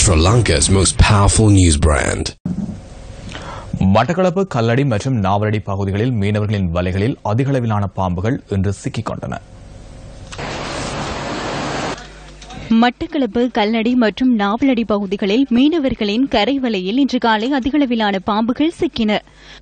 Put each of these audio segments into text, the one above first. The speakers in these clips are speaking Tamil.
Sri Lanka's most powerful news brand. Batticaloa கல்லடி மற்றும் நாவலடி பகுதிகளில் மீனவர்களின் வலைகளில் அதிகளவிலான பாம்புகள் இன்று சிக்கிக் கொண்டன மட்டக்களப்பு கல்லடி மற்றும் நாவலடி பகுதிகளில் மீனவர்களின் கரை வலையில் இன்று காலை அதிகளவிலான பாம்புகள் சிக்கின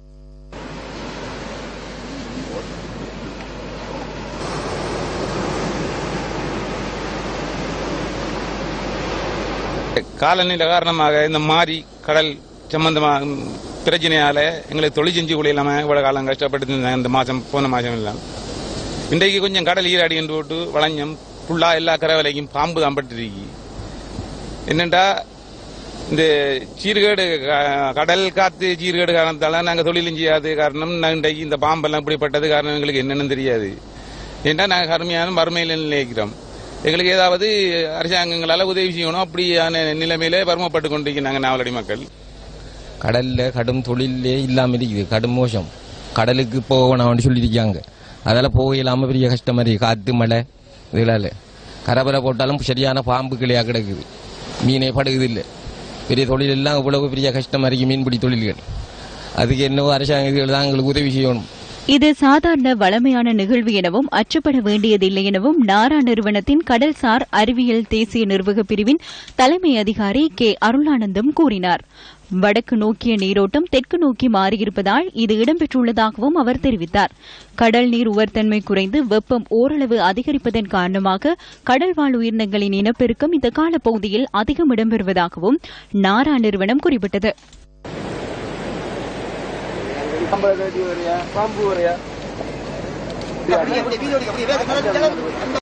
காலநிலை காரணமாக இந்த மாறி கடல் சம்பந்தமாக ம், பிரச்சனையால எங்களுக்கு தொழில் செஞ்சு கூட இல்லாம இவ்வளவு காலம் கஷ்டப்பட்டு இருந்தாங்க இந்த மாசம் போன மாசம் எல்லாம் இன்றைக்கு கொஞ்சம் கடல் ஈராடி என்று போட்டு வளைஞ்சம் ஃபுல்லா எல்லா கரை வலைக்கும் பாம்பு தான் பட்டுருக்கு என்னண்டா இந்த சீர்கேடு க- கடல் காத்து சீர்கேடு காரணத்தால நாங்க தொழிலும் செய்யாத காரணம் நான் இன்றைக்கு இந்த பாம்பெல்லாம் இப்படிப்பட்டது காரணம் எங்களுக்கு என்னன்னு தெரியாது ஏன்னா நாங்க கருமையான மறுமையில நிலைக்கிறோம் எங்களுக்கு ஏதாவது அரசாங்கங்களால உதவி செய்யணும் அப்படியான நிலைமையில வறுமைப்பட்டு கொண்டிருக்கிறாங்க நாவலடி மக்கள் கடல்ல கடும் தொழிலே இல்லாம இருக்குது கடும் மோசம் கடலுக்கு போகணும்னு சொல்லியிருக்காங்க அதெல்லாம் போக இல்லாம பெரிய கஷ்டமா இருக்கு காத்து மழை இதனால கரபரை போட்டாலும் சரியான பாம்பு கிளையா கிடக்குது மீனே படுகுது இல்லை பெரிய தொழில் எல்லாம் இவ்வளவு பெரிய கஷ்டமா இருக்கு மீன்பிடி தொழில்கள் அதுக்கு என்னவோ அரசாங்க இதுகள் தான் எங்களுக்கு உதவி செய்யணும் இது சாதாரண வளமையான நிகழ்வு எனவும் அச்சப்பட வேண்டியதில்லை எனவும் நாரா நிறுவனத்தின் கடல்சார் அறிவியல் தேசிய நிர்வாக பிரிவின் தலைமை அதிகாரி கே அருளானந்தம் கூறினார் வடக்கு நோக்கிய நீரோட்டம் தெற்கு நோக்கி மாறியிருப்பதால் இது இடம்பெற்றுள்ளதாகவும் அவர் தெரிவித்தார் கடல் நீர் உவர்த்தன்மை குறைந்து வெப்பம் ஓரளவு அதிகரிப்பதன் காரணமாக கடல்வாழ் உயிரினங்களின் இனப்பெருக்கம் இந்த காலப்பகுதியில் அதிகம் இடம்பெறுவதாகவும் நாரா நிறுவனம் குறிப்பிட்டது பாம்பு வரையா